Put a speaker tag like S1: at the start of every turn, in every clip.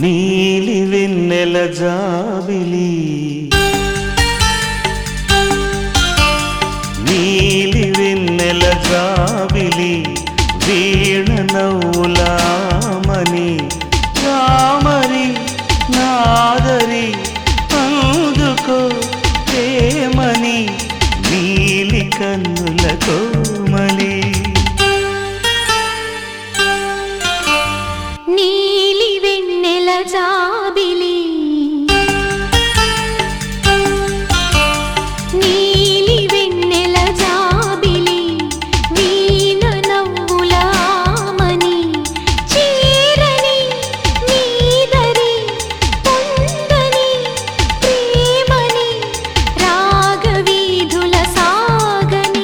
S1: నీలి వెన్నెల జాబిలి నీలి వెన్నెల జాబిలి వీణ నవ్వులామని రామరి నాదరి అందుకో ప్రేమని నీలి కన్నుల కోమలి
S2: నీలి వెన్నెల జాబిలి నీలి వెన్నెల జాబిలి వీణ నవ్వులామని చీరని నీదరి పొందని ప్రేమని రాగవీధుల సాగని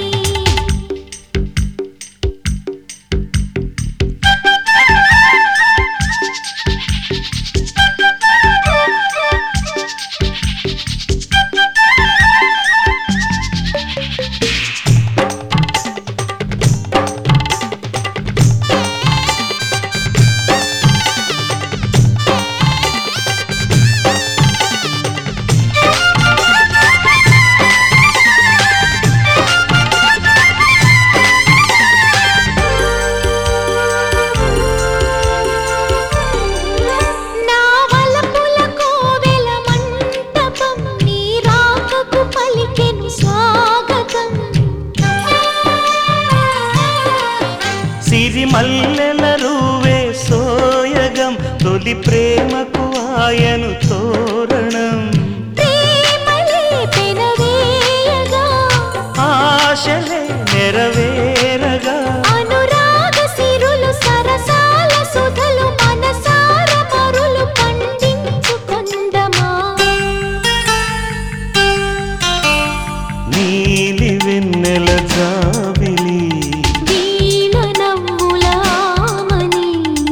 S2: నా వలపుల కోవెల మంటపం నీ రాకకు పలికెను స్వాగతం
S1: సిరి మల్లెల రూవే సోయగం తొలి ప్రేమకు ఆయను తోరణం
S2: ప్రేమలే పెనవేయగా
S1: ఆశలే నెరవేరగా
S2: అనురాగ సిరులు సరసాల సుధలు మనసార మరులు పండించుకొందమా
S1: నీలి వెన్నెల జాబిలి
S2: వీణ నవ్వులామని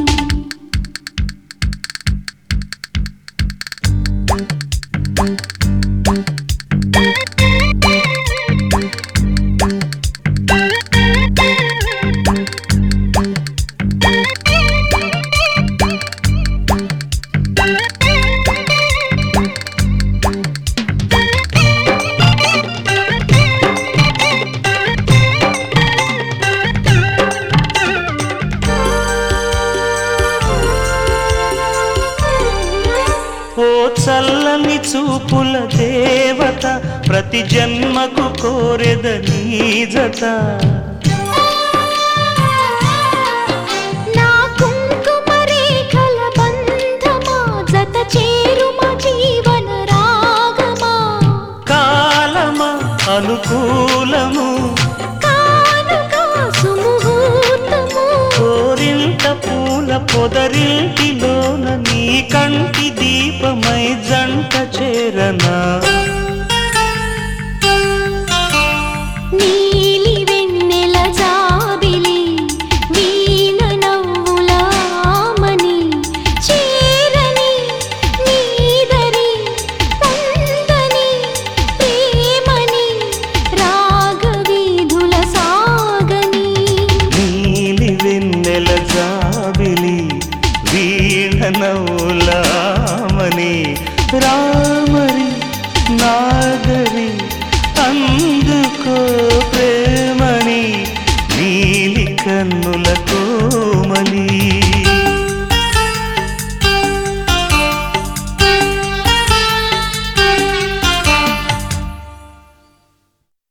S1: ఓ చల్లని చూపుల దేవత ప్రతి జన్మకు కోరెద నీ జత
S2: నా కుంకుమ రేఖల బంధమా జత చేరుమ జీవన రాగమా
S1: కాలమా అనుకూలము
S2: కానుక సుముహూర్తము
S1: కోరింత పూల పొదరింటిలోన నీ కంటి దీపమై జంట చేరనా
S2: నీలి వెన్నెల జాబిలి వీణ నవ్వులామని చీరని నీదరి పొందని ప్రేమని రాగవీధుల సాగని
S1: నీలి వెన్నెల జాబిలి వీణ నవ్వులామని రామరి నాగరి అందుకో ప్రేమని నీలి కన్నుల కోమలి